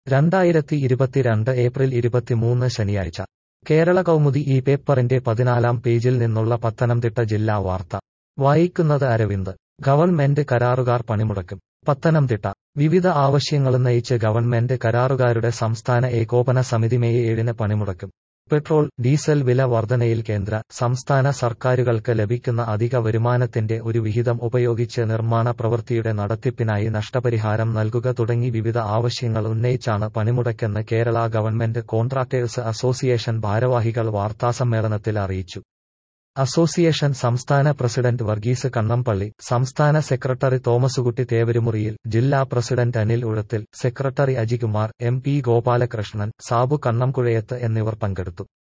രണ്ടായിരത്തി ഇരുപത്തിരണ്ട് ഏപ്രിൽ ഇരുപത്തിമൂന്ന് ശനിയാഴ്ച കേരള കൗമുദി ഈ പേപ്പറിന്റെ പതിനാലാം പേജിൽ നിന്നുള്ള പത്തനംതിട്ട ജില്ലാ വാർത്ത വായിക്കുന്നത് അരവിന്ദ് ഗവൺമെന്റ് കരാറുകാർ പണിമുടക്കും പത്തനംതിട്ട വിവിധ ആവശ്യങ്ങളുന്നയിച്ച് ഗവൺമെന്റ് കരാറുകാരുടെ സംസ്ഥാന ഏകോപന സമിതി മെയ് ഏഴിന് പണിമുടക്കും പെട്രോൾ ഡീസൽ വില വർധനയിൽ കേന്ദ്ര സംസ്ഥാന സർക്കാരുകൾക്ക് ലഭിക്കുന്ന അധിക വരുമാനത്തിന്റെ ഒരു വിഹിതം ഉപയോഗിച്ച് നിർമ്മാണ പ്രവൃത്തിയുടെ നടത്തിപ്പിനായി നഷ്ടപരിഹാരം നൽകുക തുടങ്ങി വിവിധ ആവശ്യങ്ങൾ ഉന്നയിച്ചാണ് പണിമുടക്കെന്ന് കേരള ഗവൺമെന്റ് കോൺട്രാക്ടേഴ്സ് അസോസിയേഷൻ ഭാരവാഹികൾ വാർത്താസമ്മേളനത്തിൽ അറിയിച്ചു അസോസിയേഷൻ സംസ്ഥാന പ്രസിഡന്റ് വർഗീസ് കണ്ണംപള്ളി സംസ്ഥാന സെക്രട്ടറി തോമസുകുട്ടി തേവരുമുറിയിൽ ജില്ലാ president Anil Uzhathil secretary Ajikumar M P Gopalakrishnan Sabu Kannamkuzhayath എന്നിവർ പങ്കെടുത്തു